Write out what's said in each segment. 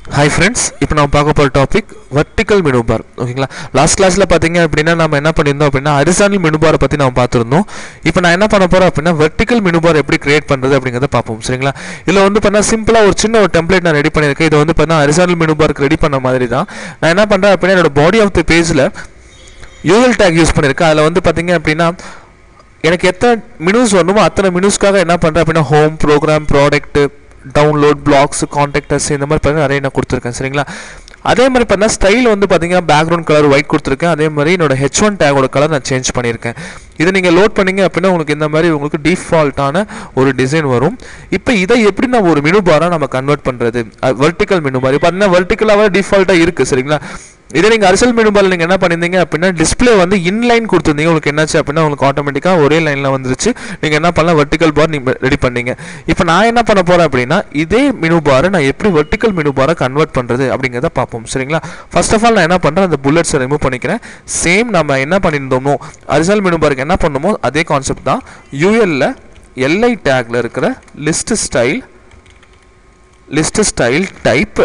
hi friends இப்போ நம்ம பார்க்க போகிற டாபிக் வெர்டிக்கல் மெனு பார் ஓகேங்களா லாஸ்ட் கிளாஸில் பார்த்தீங்க அப்படின்னா நம்ம என்ன பண்ணியிருந்தோம் அப்படின்னா ஹரிசானல் மெனு பாரை பற்றி நம்ம பார்த்துருந்தோம் இப்போ நான் என்ன பண்ண போகிறேன் அப்படின்னா வெர்டிக்கல் மெனு பார் எப்படி கிரியேட் பண்ணுறது அப்படிங்கிறத பார்ப்போம் சரிங்களா இதில் வந்து பார்த்தா சிம்பிளாக ஒரு சின்ன ஒரு டெம்ப்ளேட் நான் ரெடி பண்ணியிருக்கேன் இது வந்து பார்த்தா ஹரிசானல் மெனு பாருக்கு ரெடி பண்ண மாதிரி தான் நான் என்ன பண்ணுறேன் அப்படின்னா என்னோட பாடி ஆஃப் தி பேஜில் யூஎல் டேக் யூஸ் பண்ணியிருக்கேன் அதில் வந்து பார்த்தீங்க அப்படின்னா எனக்கு எத்தனை மினியூஸ் வரணுமோ அத்தனை மினியூஸ்க்காக என்ன பண்ணுறேன் அப்படின்னா home program product download blogs contactors இந்த மாதிரி பார்த்தீங்கன்னா நிறைய நான் கொடுத்துருக்கேன் சரிங்களா அதே மாதிரி பார்த்தீங்கன்னா ஸ்டைல் வந்து பார்த்தீங்கன்னா பேக்ரவுண்ட் கலர் ஒயிட் கொடுத்துருக்கேன் அதே மாதிரி என்னோட ஹெச் ஒன் டேகோட கலர் நான் சேஞ்ச் பண்ணியிருக்கேன் இதை நீங்கள் லோட் பண்ணீங்க அப்படின்னா உங்களுக்கு இந்த மாதிரி உங்களுக்கு டிஃபால்ட்டான ஒரு டிசைன் வரும் இப்போ இதை எப்படி நம்ம ஒரு மெனு பாராக நம்ம கன்வெர்ட் பண்ணுறது வெர்டிக்கல் மெனு பார் பார்த்தீங்கன்னா வெர்டிக்கலாகவே டிஃபால்ட்டாக இருக்குது சரிங்களா இதே நீங்கள் அரசல் மெனு பாரில் நீங்கள் என்ன பண்ணியிருந்தீங்க அப்படின்னா டிஸ்பிளே வந்து இன்லைன் கொடுத்துருந்தீங்க உங்களுக்கு என்னாச்சு அப்படின்னா உங்களுக்கு ஆட்டோமேட்டிக்காக ஒரே லைனில் வந்துருச்சு நீங்கள் என்ன பண்ணலாம் வெர்டிக்கல் பார் நீங்கள் ரெடி பண்ணீங்க இப்போ நான் என்ன பண்ண போகிறேன் அப்படின்னா இதே மெனு பாரை நான் எப்படி வெர்டிக்கல் மெனு பாரை கன்வெர்ட் பண்ணுறது அப்படிங்கிறத பார்ப்போம் சரிங்களா ஃபர்ஸ்ட் ஆஃப் ஆல் நான் என்ன பண்ணுறேன் அந்த புல்லட்ஸை ரிமூவ் பண்ணிக்கிறேன் சேம் நம்ம என்ன பண்ணியிருந்தோமோ அரிசல் மெனு பாருக்கு என்ன பண்ணணுமோ அதே கான்செப்ட் தான் யூஎல்ல எல்ஐ டேக்ல இருக்கிற list style list style type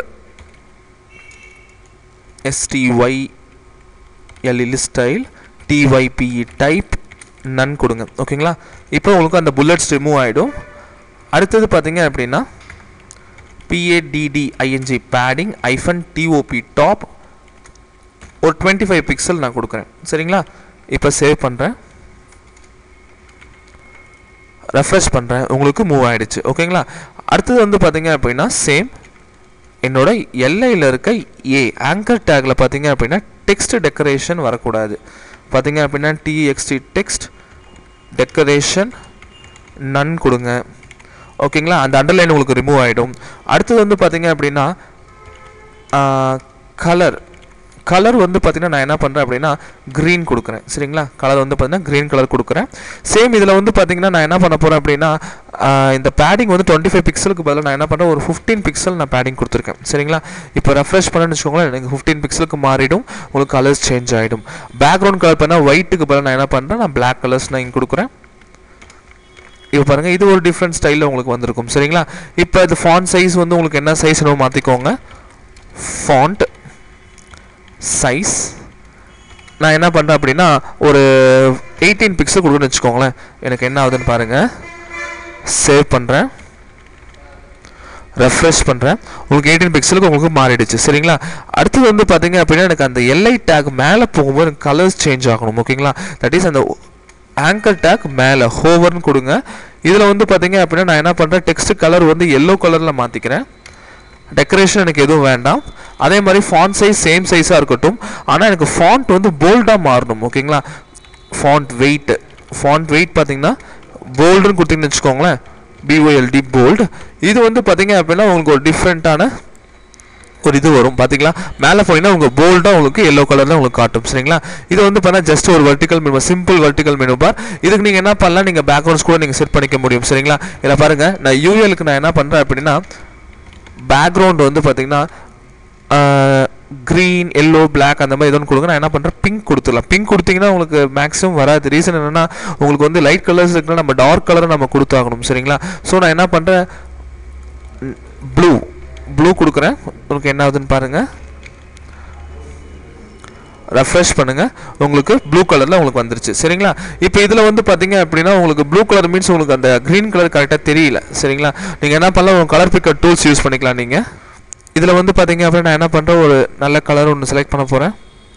S T Y L E style T Y P E type none கொடுங்க ஓகேங்களா இப்போ உங்களுக்கு அந்த புல்லட்ஸ் ரிமூவ் ஆகிடும் அடுத்தது பார்த்தீங்க அப்படின்னா பிஏடிடிஐஎன்ஜி பேடிங் ஐஃபன் டிஓபி டாப் ஒரு டுவெண்ட்டி ஃபைவ் பிக்சல் நான் கொடுக்குறேன் சரிங்களா இப்போ சேவ் பண்ணுறேன் ரெஃப்ரெஷ் பண்ணுறேன் உங்களுக்கு மூவ் ஆகிடுச்சு ஓகேங்களா அடுத்தது வந்து பார்த்தீங்க அப்படின்னா சேம் என்னோட எல்லையில் இருக்க ஏ ஆங்கர் டேக்கில் பார்த்தீங்க அப்படின்னா டெக்ஸ்ட் டெக்கரேஷன் வரக்கூடாது பார்த்தீங்க அப்படின்னா டிஎக்ஸ்டி டெக்ஸ்ட் டெக்கரேஷன் நன் கொடுங்க ஓகேங்களா அந்த அண்டர்லைன் உங்களுக்கு ரிமூவ் ஆகிடும் அடுத்தது வந்து பார்த்தீங்க அப்படின்னா கலர் கலர் வந்து பார்த்தீங்கன்னா நான் என்ன பண்ணுறேன் அப்படின்னா க்ரீன் கொடுக்குறேன் சரிங்களா கலர் வந்து பார்த்தீங்கன்னா க்ரீன் கலர் கொடுக்குறேன் சேம் இதில் வந்து பார்த்தீங்கன்னா நான் என்ன பண்ண போகிறேன் அப்படின்னா இந்த பேடிங் வந்து டுவெண்ட்டி ஃபைவ் பிக்சலுக்கு பதிலாக நான் என்ன பண்ணுறேன் ஒரு ஃபிஃப்டீன் பிக்சல் நான் பேடிங் கொடுத்துருக்கேன் சரிங்களா இப்போ ரெஃப்ரெஷ் பண்ணேன்னு வச்சுக்கோங்களேன் எனக்கு ஃபிஃப்டீன் பிக்சலுக்கு மாறிடும் உங்களுக்கு கலர்ஸ் சேஞ்ச் ஆகிடும் பேக்ரவுண்ட் கலர் பண்ணால் ஒயிட்டுக்கு பதிலாக நான் என்ன பண்ணுறேன் நான் பிளாக் கலர்ஸ் நான் இங்கே கொடுக்குறேன் இப்போ பாருங்கள் இது ஒரு டிஃப்ரெண்ட் ஸ்டைலில் உங்களுக்கு வந்திருக்கும் சரிங்களா இப்போ இது ஃபாண்ட் சைஸ் வந்து உங்களுக்கு என்ன சைஸ் மாற்றிக்கோங்க ஃபாண்ட் சைஸ் நான் என்ன பண்ணுறேன் அப்படின்னா ஒரு எயிட்டீன் பிக்சல் கொடுக்குன்னு வச்சுக்கோங்களேன் எனக்கு என்ன ஆகுதுன்னு பாருங்கள் சேவ் பண்ணுறேன் ரெஃப்ரெஷ் பண்ணுறேன் உங்களுக்கு எயிட்டீன் பிக்சலுக்கு உங்களுக்கு மாறிடுச்சு சரிங்களா அடுத்தது வந்து பார்த்தீங்க அப்படின்னா எனக்கு அந்த எல்ஐ டேக் மேலே போகும்போது எனக்கு கலர்ஸ் சேஞ்ச் ஆகணும் ஓகேங்களா தட் இஸ் அந்த ஆங்கர் டேக் மேலே ஹோவர்னு கொடுங்க இதில் வந்து பார்த்தீங்க அப்படின்னா நான் என்ன பண்ணுறேன் டெக்ஸ்ட் கலர் வந்து எல்லோ கலரில் மாற்றிக்கிறேன் டெக்கரேஷன் எனக்கு எதுவும் வேண்டாம் அதே மாதிரி ஃபாண்ட் சைஸ் சேம் சைஸாக இருக்கட்டும் ஆனால் எனக்கு ஃபாண்ட் வந்து போல்டாக மாறணும் ஓகேங்களா ஃபாண்ட் வெயிட் ஃபாண்ட் வெயிட் பார்த்தீங்கன்னா போல்டுன்னு கொடுத்தீங்கன்னு வச்சுக்கோங்களேன் பிஓஎல்டி போல்டு இது வந்து பார்த்தீங்க அப்படின்னா உங்களுக்கு ஒரு டிஃப்ரெண்ட்டான ஒரு இது வரும் பார்த்தீங்களா மேலே போனீங்கன்னா உங்கள் போல்டாக உங்களுக்கு எல்லோ கலரில் உங்களுக்கு காட்டும் சரிங்களா இது வந்து பண்ணால் ஜஸ்ட் ஒரு vertical menu simple vertical menu bar இதுக்கு நீங்கள் என்ன பண்ணலாம் நீங்கள் பேக்ரவுண்ட்ஸ் கூட நீங்கள் செட் பண்ணிக்க முடியும் சரிங்களா இதில் பாருங்கள் நான் யூஎலுக்கு நான் என்ன பண்ணுறேன் அப்படின்னா பேக்ரவுண்ட் வந்து பார்த்தீங்கன்னா க்ரீன் எல்லோ பிளாக் அந்த மாதிரி எதுவும் கொடுங்க நான் என்ன பண்ணுறேன் பிங்க் கொடுத்துடலாம் பிங்க் கொடுத்தீங்கன்னா உங்களுக்கு மேக்ஸிமம் வராது ரீசன் என்னென்னா உங்களுக்கு வந்து லைட் கலர்ஸ் இருக்குன்னா நம்ம டார்க் கலரை நம்ம கொடுத்தாகணும் சரிங்களா ஸோ நான் என்ன பண்ணுறேன் ப்ளூ ப்ளூ கொடுக்குறேன் உங்களுக்கு என்ன ஆகுதுன்னு பாருங்கள் ரெஃப்ரெஷ் பண்ணுங்கள் உங்களுக்கு ப்ளூ கலரில் உங்களுக்கு வந்துருச்சு சரிங்களா இப்போ இதில் வந்து பார்த்தீங்க அப்படின்னா உங்களுக்கு ப்ளூ கலர் மீன்ஸ் உங்களுக்கு அந்த க்ரீன் கலர் கரெக்டாக தெரியல சரிங்களா நீங்கள் என்ன பண்ணலாம் உங்கள் கலர் பிக்கர் டூல்ஸ் யூஸ் பண்ணிக்கலாம் நீங்கள் இதில் வந்து பார்த்தீங்க அப்படின்னா நான் என்ன பண்ணுறேன் ஒரு நல்ல கலர் ஒன்று செலக்ட் பண்ண போகிறேன்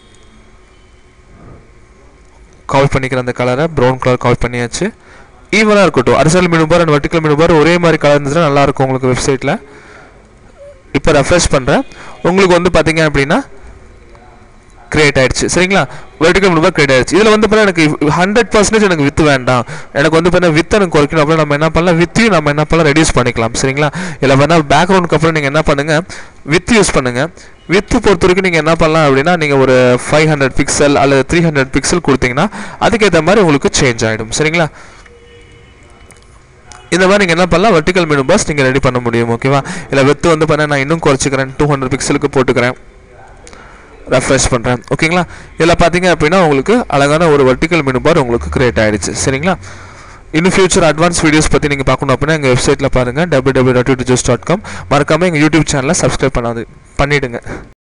கால் பண்ணிக்கிற அந்த கலரை ப்ரௌன் கலர் கால் பண்ணியாச்சு ஈவனாக இருக்கட்டும் அரசல் menu bar and vertical menu bar ஒரே மாதிரி கலர் இருந்துச்சுன்னா நல்லாயிருக்கும் உங்களுக்கு வெப்சைட்டில் இப்போ ரெஃப்ரெஷ் பண்ணுறேன் உங்களுக்கு வந்து பார்த்தீங்க அப்படின்னா கிரியேட் ஆயிடுச்சு சரிங்களா வெர்டிக்கல் மெனு பார் கிரியேட் ஆயிடுச்சு இதில் வந்து பார்த்தா எனக்கு ஹண்ட்ரட் பர்சன்டேஜ் எனக்கு வித்து வேண்டாம் எனக்கு வந்து பார்த்தா வித் எனக்கு குறைக்கணும் அப்புறம் நம்ம என்ன பண்ணலாம் வித்தையும் நம்ம என்ன பண்ணலாம் ரெடியூஸ் பண்ணிக்கலாம் சரிங்களா இல்லை வேணா பேக்ரவுண்டுக்கு அப்புறம் நீங்கள் என்ன பண்ணுங்கள் வித் யூஸ் பண்ணுங்கள் வித்து பொறுத்த வரைக்கும் நீங்கள் என்ன பண்ணலாம் அப்படின்னா நீங்கள் ஒரு ஃபைவ் ஹண்ட்ரட் பிக்சல் அல்லது த்ரீ ஹண்ட்ரட் பிக்சல் கொடுத்தீங்கன்னா அதுக்கேற்ற மாதிரி உங்களுக்கு சேஞ்ச் ஆகிடும் சரிங்களா இந்த மாதிரி நீங்கள் என்ன பண்ணலாம் வெர்டிக்கல் மெனு பாஸ் நீங்கள் ரெடி பண்ண முடியும் ஓகேவா இல்லை வித்து வந்து பண்ண நான் இன்னும் குறைச்சிக்கிறேன் டூ ஹண்ட்ரட் பிக்சலுக்கு போட்டுக்கிறேன் ரெஃப்ரெஷ் பண்ணுறேன் ஓகேங்களா இதில் பார்த்தீங்க அப்படின்னா உங்களுக்கு அழகான ஒரு வெர்டிக்கல் மெனு பார் உங்களுக்கு கிரியேட் ஆகிடுச்சு சரிங்களா இன்னும் ஃபியூச்சர் அட்வான்ஸ் வீடியோஸ் பற்றி நீங்கள் பார்க்கணும் அப்படின்னா எங்கள் வெப்சைட்டில் பாருங்கள் W W dot dot com மறக்காமல் எங்கள் யூடியூப் சேனலை சப்ஸ்கிரைப் பண்ணாது பண்ணிவிடுங்க